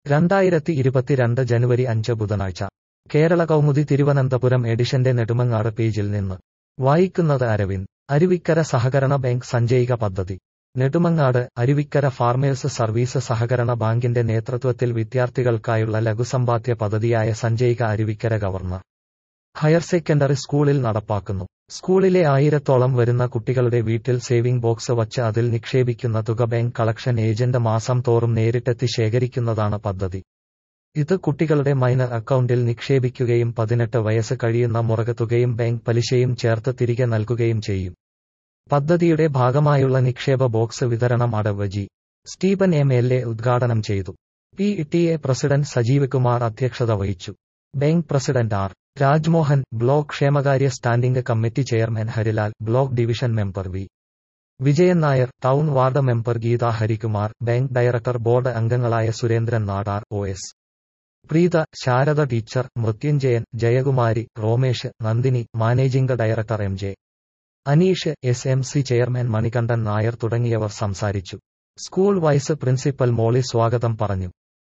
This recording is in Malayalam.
രണ്ടായിരത്തി ഇരുപത്തിരണ്ട് ജനുവരി അഞ്ച് ബുധനാഴ്ച കേരള കൗമുദി തിരുവനന്തപുരം എഡിഷന്റെ നെടുമങ്ങാട് പേജിൽ നിന്ന് വായിക്കുന്നത് അരവിന്ദ് അരുവിക്കര സഹകരണ ബാങ്ക് സഞ്ചയിക പദ്ധതി നെടുമങ്ങാട് അരുവിക്കര ഫാർമേഴ്സ് സർവീസ് സഹകരണ ബാങ്കിന്റെ നേതൃത്വത്തിൽ വിദ്യാർത്ഥികൾക്കായുള്ള ലഘുസമ്പാദ്യ പദ്ധതിയായ Sanchayika Aruvikkara government higher secondary സ്കൂളിൽ നടപ്പാക്കുന്നു സ്കൂളിലെ ആയിരത്തോളം വരുന്ന കുട്ടികളുടെ വീട്ടിൽ സേവിംഗ് ബോക്സ് വച്ച് അതിൽ നിക്ഷേപിക്കുന്ന തുക ബാങ്ക് കളക്ഷൻ ഏജന്റ് മാസം തോറും നേരിട്ടെത്തി ശേഖരിക്കുന്നതാണ് പദ്ധതി ഇത് കുട്ടികളുടെ മൈനർ അക്കൗണ്ടിൽ നിക്ഷേപിക്കുകയും പതിനെട്ട് വയസ്സ് കഴിയുന്ന മുറക തുകയും ബാങ്ക് പലിശയും ചേർത്ത് തിരികെ നൽകുകയും ചെയ്യും പദ്ധതിയുടെ ഭാഗമായുള്ള നിക്ഷേപ ബോക്സ് വിതരണം അടവ് G Stephen M L A ഉദ്ഘാടനം ചെയ്തു P T A president Sajeev Kumar അധ്യക്ഷത വഹിച്ചു bank president R Rajmohan block ക്ഷേമകാര്യ standing committee chairman Harilal block division member V Vijayan Nair town ward member Geetha Harikumar bank director board അംഗങ്ങളായ Surendran Nadar O S Preetha Sarada teacher Mrityunjayan Jayakumari Romesh Nandini managing director M J Aneesh S M C chairman Manikandan Nair തുടങ്ങിയവർ സംസാരിച്ചു സ്കൂൾ വൈസ് പ്രിൻസിപ്പൽ മോളി സ്വാഗതം പറഞ്ഞു